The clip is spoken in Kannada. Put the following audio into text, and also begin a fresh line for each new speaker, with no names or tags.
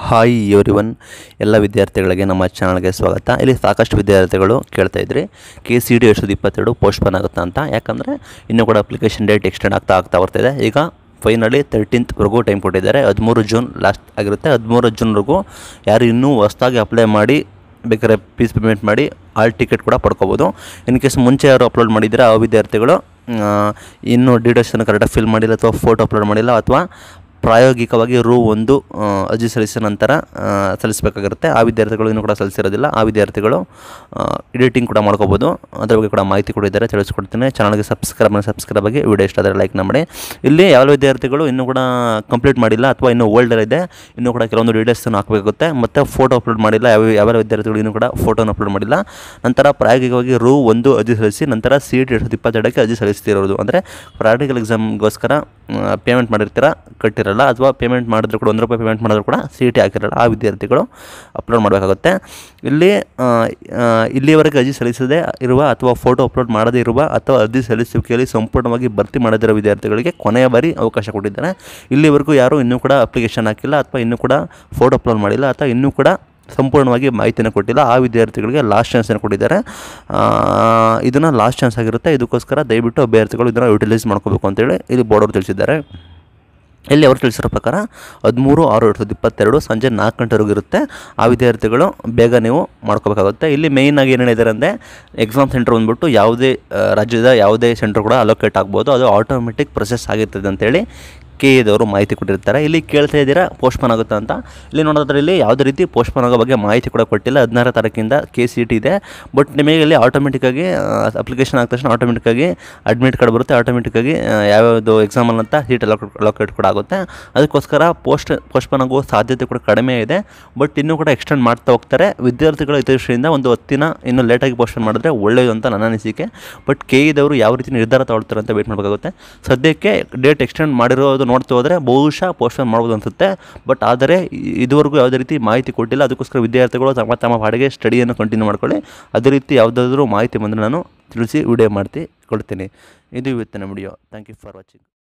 ಹಾಯ್ ಎವ್ರಿವನ್ ಎಲ್ಲ ವಿದ್ಯಾರ್ಥಿಗಳಿಗೆ ನಮ್ಮ ಚಾನಲ್ಗೆ ಸ್ವಾಗತ ಇಲ್ಲಿ ಸಾಕಷ್ಟು ವಿದ್ಯಾರ್ಥಿಗಳು ಕೇಳ್ತಾ ಇದ್ರಿ ಕೆ ಸಿ ಡಿ ಎರಡು ಸಾವಿರದ ಇಪ್ಪತ್ತೆರಡು ಪೋಸ್ಟ್ಪೋನ್ ಆಗುತ್ತಾ ಅಂತ ಯಾಕಂದರೆ ಇನ್ನೂ ಕೂಡ ಅಪ್ಲಿಕೇಶನ್ ಡೇಟ್ ಎಕ್ಸ್ಟೆಂಡ್ ಆಗ್ತಾ ಆಗ್ತಾ ಬರ್ತಿದೆ ಈಗ ಫೈನಲಿ ತರ್ಟೀನ್ತ್ವರೆಗೂ ಟೈಮ್ ಕೊಟ್ಟಿದ್ದಾರೆ ಹದಿಮೂರು ಜೂನ್ ಲಾಸ್ಟ್ ಆಗಿರುತ್ತೆ ಹದಿಮೂರು ಜೂನ್ವರೆಗೂ ಯಾರು ಇನ್ನೂ ಹೊಸ್ದಾಗಿ ಅಪ್ಲೈ ಮಾಡಿ ಬೇಕಾದ್ರೆ ಫೀಸ್ ಪೇಮೆಂಟ್ ಮಾಡಿ ಆಲ್ ಟಿಕೆಟ್ ಕೂಡ ಪಡ್ಕೋಬೋದು ಇನ್ ಕೇಸ್ ಮುಂಚೆ ಯಾರು ಅಪ್ಲೋಡ್ ಮಾಡಿದರೆ ಆ ವಿದ್ಯಾರ್ಥಿಗಳು ಆ, ಇನ್ನೂ ಡೀಟೇಲ್ಸನ್ನು ಕರೆಕ್ಟಾಗಿ ಫಿಲ್ ಮಾಡಿಲ್ಲ ಅಥವಾ ಫೋಟೋ ಅಪ್ಲೋಡ್ ಮಾಡಿಲ್ಲ ಅಥವಾ ಪ್ರಾಯೋಗಿಕವಾಗಿ ರು ಒಂದು ಆ, ಅರ್ಜಿ ಸಲ್ಲಿಸಿದ ನಂತರ ಆ, ಸಲ್ಲಿಸಬೇಕಾಗಿರುತ್ತೆ ಆ ವಿದ್ಯಾರ್ಥಿಗಳು ಇನ್ನೂ ಕೂಡ ಸಲ್ಲಿಸಿರೋದಿಲ್ಲ ಆ ವಿದ್ಯಾರ್ಥಿಗಳು ಎಡಿಟಿಂಗ್ ಕೂಡ ಮಾಡ್ಕೋಬೋದು ಅದ್ರ ಬಗ್ಗೆ ಕೂಡ ಮಾಹಿತಿ ಕೊಟ್ಟಿದ್ದಾರೆ ತಿಳಿಸ್ಕೊಡ್ತೀನಿ ಚಾನಲ್ಗೆ ಸಬ್ಸ್ಕ್ರೈಬ್ ಮಾಡಿ ಸಬ್ಸ್ಕ್ರೈಬ್ ಆಗಿ ವಿಡಿಯೋ ಇಷ್ಟ ಆದರೆ ಲೈಕ್ ಮಾಡಿ ಇಲ್ಲಿ ಯಾವ ವಿದ್ಯಾರ್ಥಿಗಳು ಇನ್ನೂ ಕೂಡ ಕಂಪ್ಲೀಟ್ ಮಾಡಿಲ್ಲ ಅಥವಾ ಇನ್ನೂ ಓಲ್ಡರ್ ಇದೆ ಇನ್ನೂ ಕೂಡ ಕೆಲವೊಂದು ಡೀಟೇಲ್ಸನ್ನು ಹಾಕಬೇಕಾಗುತ್ತೆ ಮತ್ತು ಫೋಟೋ ಅಪ್ಲೋಡ್ ಮಾಡಿಲ್ಲ ಯಾವ ಯಾವ ವಿದ್ಯಾರ್ಥಿಗಳು ಇನ್ನೂ ಕೂಡ ಫೋಟೋನ ಅಪ್ಲೋಡ್ ಮಾಡಿಲ್ಲ ನಂತರ ಪ್ರಾಯೋಗಿಕವಾಗಿ ರು ಒಂದು ಅರ್ಜಿ ಸಲ್ಲಿಸಿ ನಂತರ ಸಿ ಇ ಟಿ ಎರಡು ಸಾವಿರದ ಇಪ್ಪತ್ತೆರಡಕ್ಕೆ ಅರ್ಜಿ ಸಲ್ಲಿಸ್ತಿರೋದು ಅಂದರೆ ಪ್ರಾಕ್ಟಿಕಲ್ ಎಕ್ಸಾಮ್ಗೋಸ್ಕರ ಪೇಮೆಂಟ್ ಮಾಡಿರ್ತೀರ ಕಟ್ಟಿರಲ್ಲ ಅಥವಾ ಪೇಮೆಂಟ್ ಮಾಡಿದ್ರು ಕೂಡ ಒಂದು ರೂಪಾಯಿ ಪೇಮೆಂಟ್ ಮಾಡಿದ್ರು ಕೂಡ ಸಿ ಇ ಟಿ ಹಾಕಿರಲ್ಲ ಆ ವಿದ್ಯಾರ್ಥಿಗಳು ಅಪ್ಲೋಡ್ ಮಾಡಬೇಕಾಗುತ್ತೆ ಇಲ್ಲಿ ಆ, ಆ, ಇಲ್ಲಿಯವರೆಗೆ ಅರ್ಜಿ ಸಲ್ಲಿಸದೆ ಇರುವ ಅಥವಾ ಫೋಟೋ ಅಪ್ಲೋಡ್ ಮಾಡದೇ ಇರುವ ಅಥವಾ ಅರ್ಜಿ ಸಲ್ಲಿಸುವಿಕೆಯಲ್ಲಿ ಸಂಪೂರ್ಣವಾಗಿ ಭರ್ತಿ ಮಾಡದಿರೋ ವಿದ್ಯಾರ್ಥಿಗಳಿಗೆ ಕೊನೆಯ ಬಾರಿ ಅವಕಾಶ ಕೊಟ್ಟಿದ್ದಾರೆ ಇಲ್ಲಿವರೆಗೂ ಯಾರು ಇನ್ನೂ ಕೂಡ ಅಪ್ಲಿಕೇಶನ್ ಹಾಕಿಲ್ಲ ಅಥವಾ ಇನ್ನೂ ಕೂಡ ಫೋಟೋ ಅಪ್ಲೋಡ್ ಮಾಡಿಲ್ಲ ಅಥವಾ ಇನ್ನೂ ಕೂಡ ಸಂಪೂರ್ಣವಾಗಿ ಮಾಹಿತಿಯನ್ನು ಕೊಟ್ಟಿಲ್ಲ ಆ ವಿದ್ಯಾರ್ಥಿಗಳಿಗೆ ಲಾಸ್ಟ್ ಚಾನ್ಸನ್ನು ಕೊಟ್ಟಿದ್ದಾರೆ ಇದನ್ನು ಲಾಸ್ಟ್ ಚಾನ್ಸ್ ಆಗಿರುತ್ತೆ ಇದಕ್ಕೋಸ್ಕರ ದಯವಿಟ್ಟು ಅಭ್ಯರ್ಥಿಗಳು ಇದನ್ನು ಯುಟಿಲೈಸ್ ಮಾಡ್ಕೋಬೇಕು ಅಂತೇಳಿ ಇಲ್ಲಿ ಬೋರ್ಡ್ ಅವರು ತಿಳಿಸಿದ್ದಾರೆ ಇಲ್ಲಿ ಅವರು ತಿಳಿಸಿರೋ ಪ್ರಕಾರ ಹದಿಮೂರು ಆರು ಎರಡು ಸಾವಿರದ ಇಪ್ಪತ್ತೆರಡು ಸಂಜೆ ನಾಲ್ಕು ಗಂಟೆವರೆಗೂ ಇರುತ್ತೆ ಆ ವಿದ್ಯಾರ್ಥಿಗಳು ಬೇಗ ನೀವು ಮಾಡ್ಕೋಬೇಕಾಗುತ್ತೆ ಇಲ್ಲಿ ಮೇಯ್ನಾಗಿ ಏನು ಹೇಳಿದ್ದಾರೆ ಅಂದರೆ ಎಕ್ಸಾಮ್ ಸೆಂಟರ್ ಬಂದ್ಬಿಟ್ಟು ಯಾವುದೇ ಆ, ರಾಜ್ಯದ ಯಾವುದೇ ಸೆಂಟರ್ ಕೂಡ ಅಲೋಕೇಟ್ ಆಗ್ಬೋದು ಅದು ಆಟೋಮೆಟಿಕ್ ಪ್ರೊಸೆಸ್ ಆಗಿರ್ತದೆ ಅಂತೇಳಿ ಕೆ ಎದವರು ಮಾಹಿತಿ ಕೊಟ್ಟಿರ್ತಾರೆ ಇಲ್ಲಿ ಕೇಳ್ತಾ ಇದ್ದೀರಾ ಪೋಸ್ಟ್ಪೋನ್ ಆಗುತ್ತಾ ಅಂತ ಇಲ್ಲಿ ನೋಡೋದ್ರೆ ಇಲ್ಲಿ ಯಾವುದೇ ರೀತಿ ಪೋಸ್ಟ್ಪೋನ್ ಆಗೋ ಬಗ್ಗೆ ಮಾಹಿತಿ ಕೂಡ ಕೊಟ್ಟಿಲ್ಲ ಹದಿನಾರು ತಾರೀಕಿಂದ ಕೆ ಸಿ ಟಿ ಇದೆ ಬಟ್ ನಿಮಗೆ ಇಲ್ಲಿ ಆಟೋಮೆಟಿಕ್ಕಾಗಿ ಅಪ್ಲಿಕೇಶನ್ ಆದ ತಕ್ಷಣ ಆಟೋಮೆಟಿಕ್ಕಾಗಿ ಅಡ್ಮಿಟ್ ಕಾರ್ಡ್ ಬರುತ್ತೆ ಆಟೋಮೆಟಿಕ್ಕಾಗಿ ಯಾವ್ಯಾವುದು ಎಕ್ಸಾಮಲ್ಲಿ ಅಂತ ಸೀಟ್ ಅಲೋಕೇಟ್ ಅಲೋಕೇಟ್ ಕೂಡ ಆಗುತ್ತೆ ಅದಕ್ಕೋಸ್ಕರ ಪೋಸ್ಟ್ ಪೋಸ್ಟ್ಪೋನ್ ಆಗೋ ಸಾಧ್ಯತೆ ಕೂಡ ಕಡಿಮೆ ಇದೆ ಬಟ್ ಇನ್ನೂ ಕೂಡ ಎಕ್ಸ್ಟೆಂಡ್ ಮಾಡ್ತಾ ಹೋಗ್ತಾರೆ ವಿದ್ಯಾರ್ಥಿಗಳ ಹಿತದೃಷ್ಟಿಯಿಂದ ಒಂದು ಹತ್ತಿನ ಇನ್ನೂ ಲೇಟಾಗಿ ಪೋಸ್ಟ್ಪೋನ್ ಮಾಡಿದ್ರೆ ಒಳ್ಳೆಯದು ಅಂತ ನನ್ನ ಅನಿಸಿಕೆ ಬಟ್ ಕೆ ಇದವರು ಯಾವ ರೀತಿ ನಿರ್ಧಾರ ತಗೊಳ್ತಾರೆ ಅಂತ ವೇಟ್ ಮಾಡಬೇಕಾಗುತ್ತೆ ಸದ್ಯಕ್ಕೆ ಡೇಟ್ ಎಕ್ಸ್ಟೆಂಡ್ ಮಾಡಿರೋದು ನೋಡ್ತಾ ಹೋದರೆ ಬಹುಶಃ ಪೋಸ್ಟ್ಪೋನ್ ಮಾಡ್ಬೋದು ಅನಿಸುತ್ತೆ ಬಟ್ ಆದರೆ ಇ- ಇದುವರೆಗೂ ಯಾವುದೇ ರೀತಿ ಮಾಹಿತಿ ಕೊಟ್ಟಿಲ್ಲ ಅದಕ್ಕೋಸ್ಕರ ವಿದ್ಯಾರ್ಥಿಗಳು ತಮ್ಮ ತಮ್ಮ ಪಾಡಿಗೆ ಸ್ಟಡಿಯನ್ನು ಕಂಟಿನ್ಯೂ ಮಾಡ್ಕೊಳ್ಳಿ ಅದೇ ರೀತಿ ಯಾವುದಾದ್ರೂ ಮಾಹಿತಿ ಬಂದರೆ ನಾನು ತಿಳಿಸಿ ವಿಡಿಯೋ ಮಾಡ್ತಿ ಕೊಡ್ತೀನಿ ಇದು ಇವತ್ತಿನ video thank you for watching